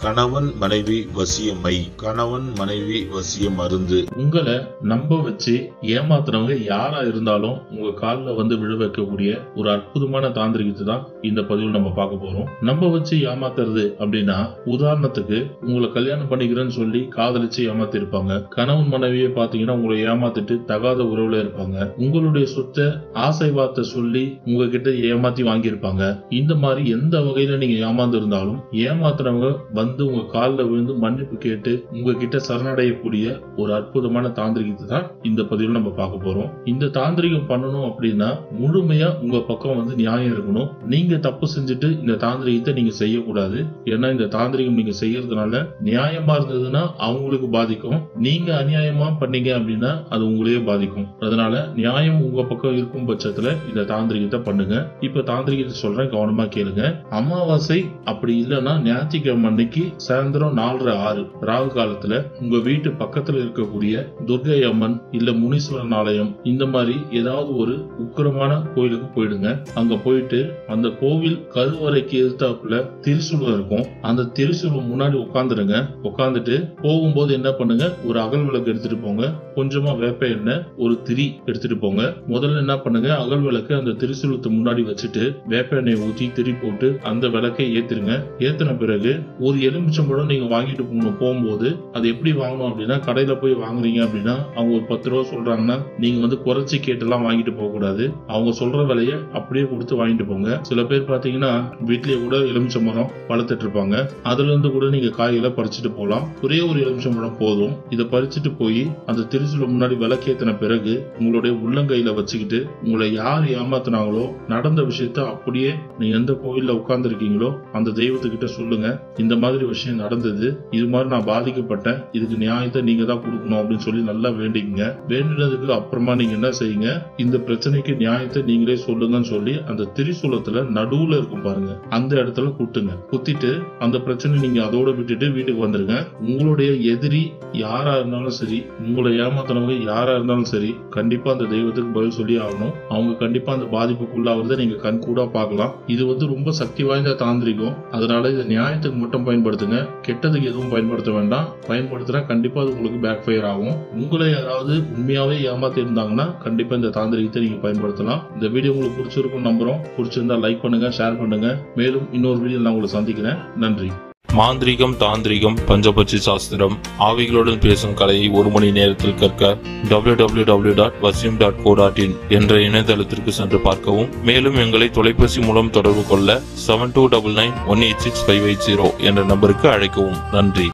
கணவன் மனைவி வசியமை கணவன் மனைவி வசிய மருந்து உங்களை நம்ப வச்சு ஏமாத்துறவங்க யாரா இருந்தாலும் உங்க காலில் வந்து விழ வைக்கக்கூடிய ஒரு அற்புதமான தாந்திரிகத்தை தான் இந்த பதிவில் நம்ம பார்க்க போறோம் நம்ப வச்சு ஏமாத்துறது அப்படின்னா உதாரணத்துக்கு உங்களை கல்யாணம் பண்ணிக்கிறேன்னு சொல்லி காதலிச்சு ஏமாத்தி இருப்பாங்க கணவன் மனைவியை பாத்தீங்கன்னா உங்களை ஏமாத்திட்டு தகாத உறவுல இருப்பாங்க உங்களுடைய சொத்தை ஆசை வார்த்தை சொல்லி உங்ககிட்ட ஏமாத்தி வாங்கியிருப்பாங்க இந்த மாதிரி எந்த வகையில நீங்க ஏமாந்து இருந்தாலும் ஏமாத்துறவங்க வந்து உங்க காலில் விழுந்து மன்னிப்பு கேட்டு உங்ககிட்ட சரணடையக்கூடிய ஒரு அற்புதமான தாந்திரிகத்தை தான் இந்த பதிவில் நம்ம பார்க்க போறோம் இந்த தாந்திரிகம் பண்ணணும் அப்படின்னா முழுமையா உங்க பக்கம் வந்து நியாயம் இருக்கணும் நீங்க தப்பு செஞ்சுட்டு இந்த தாந்திரிகத்தை நீங்க செய்யக்கூடாது ஏன்னா இந்த தாந்திரிகம் நீங்க செய்யறதுனால நியாயமா இருந்ததுன்னா அவங்களுக்கு பாதிக்கும் நீங்க அநியாயமா பண்ணீங்க அப்படின்னா அது உங்களையே பாதிக்கும் அதனால நியாயம் உங்க பக்கம் இருக்கும் பட்சத்துல இந்த தாந்திரிகத்தை பண்ணுங்க இப்ப தாந்திரிகத்தை சொல்றேன் கவனமா கேளுங்க அமாவாசை அப்படி இல்லைன்னா ஞாயிற்றுக்கிழமை அன்னைக்கு சாயந்தரம் நாலரை ஆறு ராகு காலத்துல உங்க வீட்டு பக்கத்துல இருக்கக்கூடிய துர்கை அம்மன் இல்ல முனீஸ்வரன் ஆலயம் இந்த மாதிரி ஏதாவது ஒரு உக்கிரமான கோயிலுக்கு போயிடுங்க அங்க போயிட்டு அந்த கோவில் கருவறைக்கு எதிர்த்தாப்புல திருசூலம் இருக்கும் அந்த திருசூலம் முன்னாடி உட்காந்துருங்க உட்காந்துட்டு போகும்போது என்ன பண்ணுங்க ஒரு அகல் விளக்கு எடுத்துட்டு போங்க கொஞ்சமா வேப்ப எண்ணெய் ஒரு திரி எடுத்துட்டு போங்க முதல்ல என்ன பண்ணுங்க அகல் விளக்கு அந்த திருசூலத்தை முன்னாடி வச்சுட்டு வேப்ப எண்ணெய் ஊற்றி திரி போட்டு அந்த விளக்கை ஏத்துருங்க ஏத்தின பிறகு ஒரு எலுமிச்சம்பழம் நீங்க வாங்கிட்டு போகணும் போகும்போது அது எப்படி வாங்கணும் அப்படின்னா கடையில போய் வாங்குறீங்க அப்படின்னா அவங்க ஒரு பத்து ரூபா சொல்றாங்கன்னா நீங்க வந்து குறைச்சி கேட்டெல்லாம் வாங்கிட்டு போக கூடாது அவங்க சொல்ற விலையை அப்படியே கொடுத்து வாங்கிட்டு போங்க சில பேர் பாத்தீங்கன்னா வீட்லயே கூட எலுமிச்சம்பழம் வளர்த்துட்டு இருப்பாங்க அதுல இருந்து கூட நீங்க காய்களை பறிச்சுட்டு போகலாம் ஒரே ஒரு எலுமிச்சம்பழம் போதும் இதை பறிச்சுட்டு போய் அந்த திருச்சில முன்னாடி விளக்கேத்தின பிறகு உங்களுடைய உள்ளங்கையில வச்சுக்கிட்டு உங்களை யார் ஏமாத்துனாங்களோ நடந்த விஷயத்த அப்படியே நீ எந்த கோயில்ல உட்கார்ந்து இருக்கீங்களோ அந்த தெய்வத்துக்கிட்ட சொல்லுங்க இந்த மாதிரி விஷயம் நடந்தது இது மாதிரி நான் பாதிக்கப்பட்டேன் இதுக்கு நியாயத்தை நீங்க தான் கொடுக்கணும் அப்படின்னு சொல்லி நல்லா வேண்டிக்கங்க வேண்டினதுக்கு அப்புறமா நீங்க என்ன செய்யுங்க இந்த பிரச்சனைக்கு நியாயத்தை நீங்களே சொல்லுங்கன்னு சொல்லி அந்த திரிசூலத்துல நடுவுல இருக்கும் பாருங்க அந்த இடத்துல குத்துங்க குத்திட்டு அந்த பிரச்சனை நீங்க அதோட விட்டுட்டு வீட்டுக்கு வந்துருங்க உங்களுடைய எதிரி யாரா இருந்தாலும் சரி உங்களை ஏமாத்தினவங்க யாரா இருந்தாலும் சரி கண்டிப்பா அந்த தெய்வத்துக்கு பதில் சொல்லி ஆகணும் அவங்க கண்டிப்பா அந்த பாதிப்புக்குள்ளாகிறத நீங்க கண் கூட பார்க்கலாம் இது வந்து ரொம்ப சக்தி வாய்ந்த தாந்திரிகம் அதனால இதை நியாயத்துக்கு மட்டும் பயன்படுத்துங்க கெட்டதுக்கு எதுவும் பயன்படுத்த வேண்டாம் பயன்படுத்தினா கண்டிப்பா அது உங்களுக்கு பேக் ஃபயர் ஆகும் உங்களை யாராவது உண்மையாவே ஏமாத்தி இருந்தாங்கன்னா கண்டிப்பா இந்த தாந்திரிகத்தை நீங்க பயன்படுத்தலாம் இந்த வீடியோ உங்களுக்கு பிடிச்சிருக்கும் நம்புறோம் பிடிச்சிருந்தா லைக் பண்ணுங்க ஷேர் பண்ணுங்க மேலும் இன்னொரு வீடியோ நான் உங்களை சந்திக்கிறேன் நன்றி மாந்திரிகம் தாந்திரிகம் பஞ்சபட்சி சாஸ்திரம் ஆவிகளுடன் பேசும் கலையை ஒரு மணி நேரத்தில் கற்க www.vasim.co.in dot dot dot in என்ற இணையதளத்திற்கு சென்று பார்க்கவும் மேலும் எங்களை தொலைபேசி மூலம் தொடர்பு கொள்ள seven two double nine one eight six five eight zero என்ற நம்பருக்கு அழைக்கவும் நன்றி